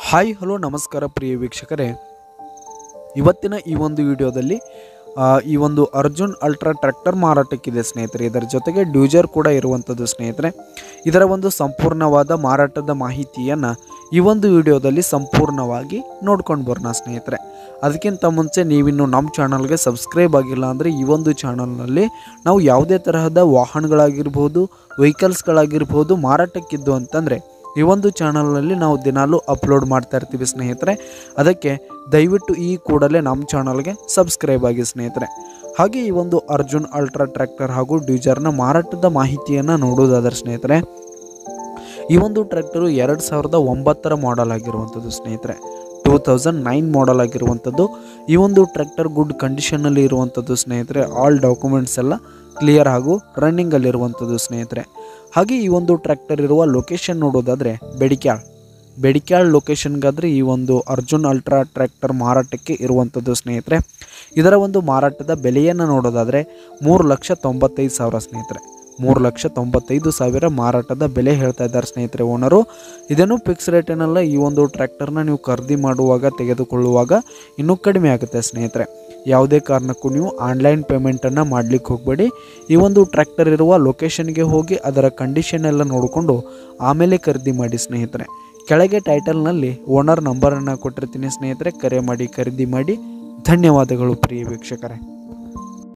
hi hello ನಮಸ್ಕಾರ ಪ್ರಿಯ ವೀಕ್ಷಕರೇ ಇವತ್ತಿನ ಈ ಒಂದು ವಿಡಿಯೋದಲ್ಲಿ ಆ, ಈ ಒಂದು ಅರ್ಜುನ್ ಅಲ್ಟ್ರಾ ಟ್ರ್ಯಾಕ್ಟರ್ ಮಾರಾಟಕ್ಕಿದೆ ಸ್ನೇಹಿತರೆ ಇದರ ಜೊತೆಗೆ ಡ್ಯೂಜರ್ ಕೂಡ ಇರುವಂಥದ್ದು ಸ್ನೇಹಿತರೆ ಇದರ ಒಂದು ಸಂಪೂರ್ಣವಾದ ಮಾರಾಟದ ಮಾಹಿತಿಯನ್ನು ಈ ಒಂದು ವಿಡಿಯೋದಲ್ಲಿ ಸಂಪೂರ್ಣವಾಗಿ ನೋಡ್ಕೊಂಡು ಬರೋಣ ಸ್ನೇಹಿತರೆ ಅದಕ್ಕಿಂತ ಮುಂಚೆ ನೀವಿನ್ನು ನಮ್ಮ ಚಾನಲ್ಗೆ ಸಬ್ಸ್ಕ್ರೈಬ್ ಆಗಿಲ್ಲ ಅಂದರೆ ಈ ಒಂದು ಚಾನಲ್ನಲ್ಲಿ ನಾವು ಯಾವುದೇ ತರಹದ ವಾಹನಗಳಾಗಿರ್ಬೋದು ವೆಹಿಕಲ್ಸ್ಗಳಾಗಿರ್ಬೋದು ಮಾರಾಟಕ್ಕಿದ್ದು ಅಂತಂದರೆ ಈ ಒಂದು ಚಾನಲ್ನಲ್ಲಿ ನಾವು ದಿನಾಲೂ ಅಪ್ಲೋಡ್ ಮಾಡ್ತಾ ಇರ್ತೀವಿ ಸ್ನೇಹಿತರೆ ಅದಕ್ಕೆ ದಯವಿಟ್ಟು ಈ ಕೂಡಲೇ ನಮ್ಮ ಚಾನಲ್ಗೆ ಸಬ್ಸ್ಕ್ರೈಬ್ ಆಗಿ ಸ್ನೇಹಿತರೆ ಹಾಗೆ ಈ ಒಂದು ಅರ್ಜುನ್ ಅಲ್ಟ್ರಾ ಟ್ರ್ಯಾಕ್ಟರ್ ಹಾಗೂ ಡ್ಯೂಜರ್ನ ಮಾರಾಟದ ಮಾಹಿತಿಯನ್ನು ನೋಡೋದಾದ್ರೆ ಸ್ನೇಹಿತರೆ ಈ ಒಂದು ಟ್ರ್ಯಾಕ್ಟರು ಎರಡು ಸಾವಿರದ ಒಂಬತ್ತರ ಮಾಡೆಲ್ ಆಗಿರುವಂಥದ್ದು ಸ್ನೇಹಿತರೆ ಟೂ ತೌಸಂಡ್ ನೈನ್ ಮಾಡೆಲ್ ಆಗಿರುವಂಥದ್ದು ಈ ಒಂದು ಟ್ರ್ಯಾಕ್ಟರ್ ಗುಡ್ ಕಂಡೀಷನಲ್ಲಿ ಇರುವಂಥದ್ದು ಸ್ನೇಹಿತರೆ ಆಲ್ ಡಾಕ್ಯುಮೆಂಟ್ಸ್ ಎಲ್ಲ ಕ್ಲಿಯರ್ ಹಾಗೂ ರನ್ನಿಂಗಲ್ಲಿರುವಂಥದ್ದು ಸ್ನೇಹಿತರೆ ಹಾಗೆ ಈ ಒಂದು ಟ್ರ್ಯಾಕ್ಟರ್ ಇರುವ ಲೊಕೇಶನ್ ನೋಡೋದಾದರೆ ಬೆಡಿಕ್ಯಾಳ್ ಬೆಡಿಕ್ಯಾಳ್ ಲೊಕೇಶನ್ಗಾದರೆ ಈ ಒಂದು ಅರ್ಜುನ್ ಅಲ್ಟ್ರಾ ಟ್ರ್ಯಾಕ್ಟರ್ ಮಾರಾಟಕ್ಕೆ ಇರುವಂಥದ್ದು ಸ್ನೇಹಿತರೆ ಇದರ ಒಂದು ಮಾರಾಟದ ಬೆಲೆಯನ್ನು ನೋಡೋದಾದರೆ ಮೂರು ಲಕ್ಷ ತೊಂಬತ್ತೈದು ಸಾವಿರ ಸ್ನೇಹಿತರೆ ಮೂರು ಲಕ್ಷ ತೊಂಬತ್ತೈದು ಸಾವಿರ ಮಾರಾಟದ ಬೆಲೆ ಹೇಳ್ತಾ ಇದ್ದಾರೆ ಸ್ನೇಹಿತರೆ ಓನರು ಇದನ್ನು ಫಿಕ್ಸ್ ರೇಟಿನಲ್ಲ ಈ ಒಂದು ಟ್ರ್ಯಾಕ್ಟರ್ನ ನೀವು ಖರೀದಿ ಮಾಡುವಾಗ ತೆಗೆದುಕೊಳ್ಳುವಾಗ ಇನ್ನೂ ಕಡಿಮೆ ಆಗುತ್ತೆ ಸ್ನೇಹಿತರೆ ಯಾವುದೇ ಕಾರಣಕ್ಕೂ ನೀವು ಆನ್ಲೈನ್ ಪೇಮೆಂಟನ್ನು ಮಾಡಲಿಕ್ಕೆ ಹೋಗಬೇಡಿ ಈ ಒಂದು ಟ್ರ್ಯಾಕ್ಟರ್ ಇರುವ ಲೊಕೇಶನ್ಗೆ ಹೋಗಿ ಅದರ ಕಂಡೀಷನ್ ಎಲ್ಲ ನೋಡಿಕೊಂಡು ಆಮೇಲೆ ಖರೀದಿ ಮಾಡಿ ಸ್ನೇಹಿತರೆ ಕೆಳಗೆ ಟೈಟಲ್ನಲ್ಲಿ ಓನರ್ ನಂಬರನ್ನು ಕೊಟ್ಟಿರ್ತೀನಿ ಸ್ನೇಹಿತರೆ ಕರೆ ಮಾಡಿ ಖರೀದಿ ಮಾಡಿ ಧನ್ಯವಾದಗಳು ಪ್ರಿಯ ವೀಕ್ಷಕರೇ